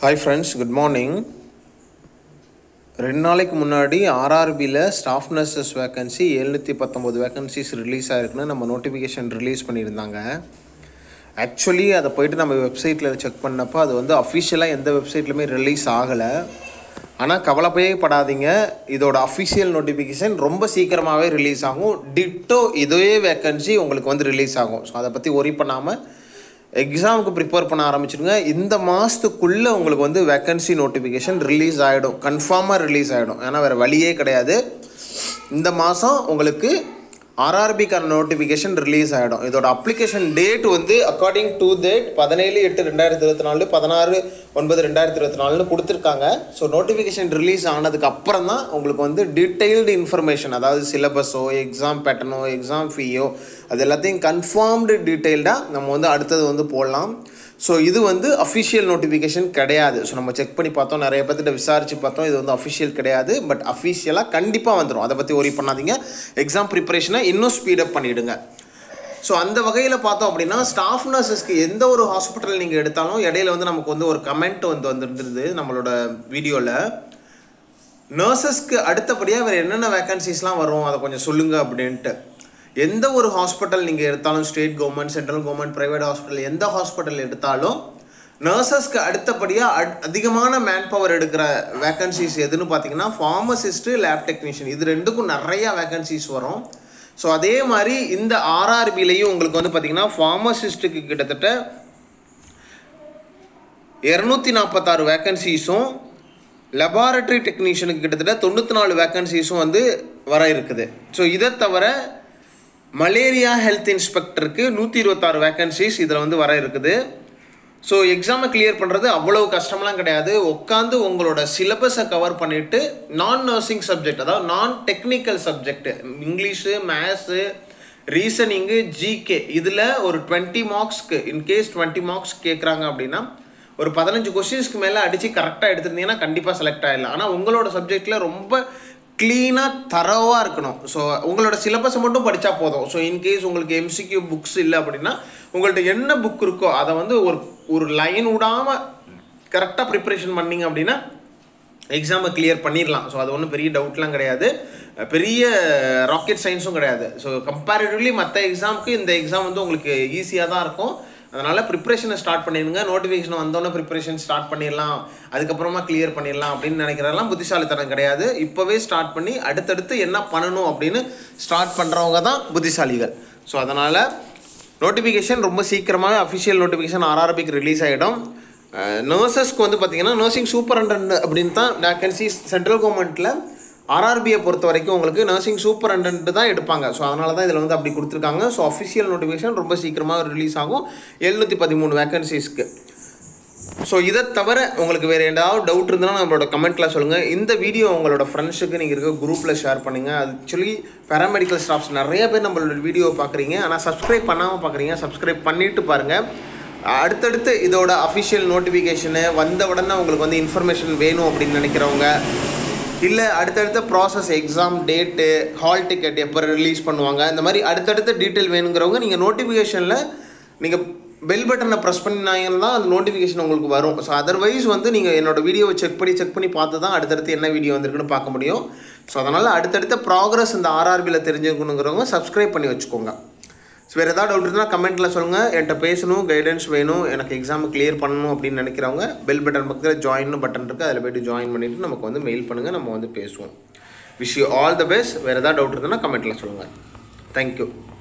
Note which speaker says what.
Speaker 1: hi friends good morning ரெண்டு நாளைக்கு முன்னாடி ஆர்ஆர்பியில் ஸ்டாஃப் நர்சஸ் வேக்கன்சி எழுநூற்றி பத்தொம்போது வேக்கன்சிஸ் ரிலீஸ் ஆகிருக்குன்னு நம்ம நோட்டிஃபிகேஷன் ரிலீஸ் பண்ணியிருந்தாங்க ஆக்சுவலி அதை போயிட்டு நம்ம வெப்சைட்டில் செக் பண்ணப்போ அது வந்து அஃபிஷியலாக எந்த வெப்சைட்லையுமே ரிலீஸ் ஆகலை ஆனால் கவலைப்பே படாதீங்க இதோட அஃபிஷியல் நோட்டிஃபிகேஷன் ரொம்ப சீக்கிரமாகவே ரிலீஸ் ஆகும் டிட்டோ இதே வேக்கன்சி உங்களுக்கு வந்து ரிலீஸ் ஆகும் ஸோ அதை பற்றி ஒரி பண்ணாமல் எக்ஸாமுக்கு ப்ரிப்பேர் பண்ண ஆரம்பிச்சிடுங்க இந்த மாதத்துக்குள்ளே உங்களுக்கு வந்து வேக்கன்சி நோட்டிஃபிகேஷன் ரிலீஸ் ஆகிடும் கன்ஃபார்மாக ரிலீஸ் ஆகிடும் ஏன்னா வேறு வழியே கிடையாது இந்த மாதம் உங்களுக்கு ஆர்ஆர்பிக்கான நோட்டிஃபிகேஷன் ரிலீஸ் ஆகிடும் இதோட அப்ளிகேஷன் டேட் வந்து அக்கார்டிங் டு டேட் பதினேழு எட்டு ரெண்டாயிரத்தி இருபத்தி நாலு பதினாறு ஒன்பது ரெண்டாயிரத்தி இருபத்தி நாலுன்னு கொடுத்துருக்காங்க ஸோ நோட்டிஃபிகேஷன் ரிலீஸ் ஆனதுக்கு அப்புறம் தான் உங்களுக்கு வந்து டீட்டெயில்டு இன்ஃபர்மேஷன் அதாவது சிலபஸோ எக்ஸாம் பேட்டர்னோ எக்ஸாம் ஃபீயோ அது எல்லாத்தையும் கன்ஃபார்ம்டு டீட்டெயில்டாக நம்ம வந்து அடுத்தது வந்து போடலாம் ஸோ இது வந்து அஃபிஷியல் நோட்டிஃபிகேஷன் கிடையாது ஸோ நம்ம செக் பண்ணி பார்த்தோம் நிறைய பேர்த்திட்ட விசாரித்து பார்த்தோம் இது வந்து அஃபிஷியல் கிடையாது பட் அஃபிஷியலாக கண்டிப்பாக வந்துடும் அதை பற்றி ஒரி பண்ணாதீங்க எக்ஸாம் ப்ரிப்பரேஷனை இன்னும் ஸ்பீடப் பண்ணிவிடுங்க ஸோ அந்த வகையில் பார்த்தோம் அப்படின்னா ஸ்டாஃப் நர்சஸ்க்கு எந்த ஒரு ஹாஸ்பிட்டல் நீங்கள் எடுத்தாலும் இடையில வந்து நமக்கு வந்து ஒரு கமெண்ட் வந்து வந்துருந்தது நம்மளோட வீடியோவில் நர்சஸ்க்கு அடுத்தபடியாக வேறு என்னென்ன வேக்கன்சிஸ்லாம் வரும் அதை கொஞ்சம் சொல்லுங்கள் அப்படின்ட்டு எந்த ஒரு ஹாஸ்பிட்டல் நீங்கள் எடுத்தாலும் state government central government private hospital எந்த ஹாஸ்பிட்டல் எடுத்தாலும் நர்சஸ்க்கு அடுத்தபடியாக அட் அதிகமான மேன் பவர் எடுக்கிற வேக்கன்சிஸ் எதுன்னு பார்த்தீங்கன்னா ஃபார்மசிஸ்ட்டு லேப் டெக்னீஷியன் இது ரெண்டுக்கும் நிறையா வேக்கன்சிஸ் வரும் ஸோ அதே மாதிரி இந்த ஆர்ஆர்பிலையும் உங்களுக்கு வந்து பார்த்தீங்கன்னா ஃபார்மசிஸ்ட்டுக்கு கிட்டத்தட்ட இரநூத்தி நாற்பத்தாறு வேக்கன்சிஸும் லெபார்டரி டெக்னீஷியனுக்கு கிட்டத்தட்ட தொண்ணூற்றி நாலு வேக்கன்சிஸும் வந்து வர இருக்குது ஸோ இதை தவிர மலேரியா ஹெல்த் இன்ஸ்பெக்டருக்கு நூற்றி இருபத்தாறு வேக்கன்சிஸ் இதில் வந்து வர இருக்குது ஸோ எக்ஸாமை கிளியர் பண்ணுறது அவ்வளோ கஷ்டம்லாம் கிடையாது உட்காந்து உங்களோட சிலபஸை கவர் பண்ணிவிட்டு நான் நர்சிங் சப்ஜெக்ட் அதாவது நான் technical subject English maths reasoning GK இதில் ஒரு டுவெண்ட்டி மார்க்ஸ்க்கு இன்கேஸ் டுவெண்ட்டி மார்க்ஸ் கேட்குறாங்க அப்படின்னா ஒரு பதினஞ்சு கொஸ்டின்ஸ்க்கு மேலே அடித்து கரெக்டாக எடுத்துருந்தீங்கன்னா கண்டிப்பாக செலக்ட் ஆகிடலாம் ஆனால் உங்களோட சப்ஜெக்டில் ரொம்ப க்ளீனாக தரவாக இருக்கணும் ஸோ உங்களோட சிலபஸை மட்டும் படித்தா போதும் ஸோ இன்கேஸ் உங்களுக்கு எம்சிக்யூ புக்ஸ் இல்லை அப்படின்னா உங்கள்ட்ட என்ன புக் இருக்கோ அதை வந்து ஒரு ஒரு லைன் விடாமல் கரெக்டாக ப்ரிப்பரேஷன் பண்ணிங்க அப்படின்னா எக்ஸாமை கிளியர் பண்ணிடலாம் ஸோ அது ஒன்றும் பெரிய டவுட்லாம் கிடையாது பெரிய ராக்கெட் சயின்ஸும் கிடையாது ஸோ கம்பேரிட்டிவ்லி மற்ற எக்ஸாமுக்கு இந்த எக்ஸாம் வந்து உங்களுக்கு ஈஸியாக தான் இருக்கும் அதனால் ப்ரிப்ரேஷனை ஸ்டார்ட் பண்ணிடுங்க நோட்டிஃபிகேஷன் வந்தோடனே ப்ரிப்ரேஷன் ஸ்டார்ட் பண்ணிடலாம் அதுக்கப்புறமா கிளியர் பண்ணிடலாம் அப்படின்னு நினைக்கிறதெல்லாம் புத்திசாலித்தனம் கிடையாது இப்போவே ஸ்டார்ட் பண்ணி அடுத்தடுத்து என்ன பண்ணணும் அப்படின்னு ஸ்டார்ட் பண்ணுறவங்க தான் புத்திசாலிகள் ஸோ அதனால் நோட்டிஃபிகேஷன் ரொம்ப சீக்கிரமாக அஃபிஷியல் நோட்டிஃபிகேஷன் ஆர்ஆர்பிக்கு ரிலீஸ் ஆகிடும் நர்சஸ்க்கு வந்து பார்த்தீங்கன்னா நர்சிங் சூப்பரண்டன்ட் அப்படின்னு தான் வேக்கன்சி சென்ட்ரல் கவர்மெண்ட்டில் ஆர்ஆர்பியை பொறுத்த வரைக்கும் உங்களுக்கு நர்சிங் சூப்பரண்டன்ட் தான் எடுப்பாங்க ஸோ அதனால தான் இதில் வந்து அப்படி கொடுத்துருக்காங்க ஸோ அஃபிஷியல் நோட்டிஃபிகேஷன் ரொம்ப சீக்கிரமாக ரிலீஸ் ஆகும் எழுநூற்றி பதிமூணு வேக்கன்சிஸ்க்கு ஸோ இதை தவிர உங்களுக்கு வேறு ஏதாவது டவுட் இருந்தாலும் நம்மளோட கமெண்ட்டில் சொல்லுங்கள் இந்த வீடியோ உங்களோட ஃப்ரெண்ட்ஸுக்கு நீங்கள் இருக்க குரூப்பில் ஷேர் பண்ணுங்கள் ஆக்சுவலி பேராமெடிக்கல் ஸ்டாஃப்ஸ் நிறைய பேர் நம்மளோட வீடியோ பார்க்குறீங்க ஆனால் சப்ஸ்கிரைப் பண்ணாமல் பார்க்குறீங்க சப்ஸ்கிரைப் பண்ணிவிட்டு பாருங்கள் அடுத்தடுத்து இதோட அஃபிஷியல் நோட்டிஃபிகேஷனு வந்த உடனே உங்களுக்கு வந்து இன்ஃபர்மேஷன் வேணும் அப்படின்னு நினைக்கிறவங்க இல்லை அடுத்தடுத்த process exam date hall ticket எப்போ ரிலீஸ் பண்ணுவாங்க இந்த மாதிரி அடுத்தடுத்த டீட்டெயில் வேணுங்கிறவங்க நீங்கள் நோட்டிஃபிகேஷனில் நீங்கள் பெல் பட்டனை ப்ரெஸ் பண்ணினாங்கன்னா தான் அந்த நோட்டிஃபிகேஷன் உங்களுக்கு வரும் ஸோ அதர்வைஸ் வந்து நீங்கள் என்னோடய வீடியோவை செக் பண்ணி செக் பண்ணி பார்த்து தான் அடுத்தடுத்து என்ன வீடியோ வந்திருக்குன்னு பார்க்க முடியும் ஸோ அதனால் அடுத்தடுத்த ப்ராக்ரஸ் இந்த ஆர்ஆர்பியில் தெரிஞ்சுக்கணுங்கிறவங்க சப்ஸ்கிரைப் பண்ணி வச்சுக்கோங்க ஸோ வேறு ஏதாவது டவுட் இருந்தால் கமெண்ட்டில் சொல்லுங்கள் என்கிட்ட பேசணும் கைடன்ஸ் வேணும் எனக்கு எக்ஸாம் கிளியர் பண்ணணும் அப்படின்னு நினைக்கிறவங்க பெல் பட்டன் பக்கத்தில் ஜாயின் பட்டன் இருக்குது அதில் போய்ட்டு ஜாயின் பண்ணிவிட்டு நமக்கு வந்து மெயில் பண்ணுங்கள் நம்ம வந்து பேசுவோம் wish you all the best வேறு ஏதாவது டவுட் இருந்ததுன்னா கமெண்ட்டில் சொல்லுங்கள் தேங்க்யூ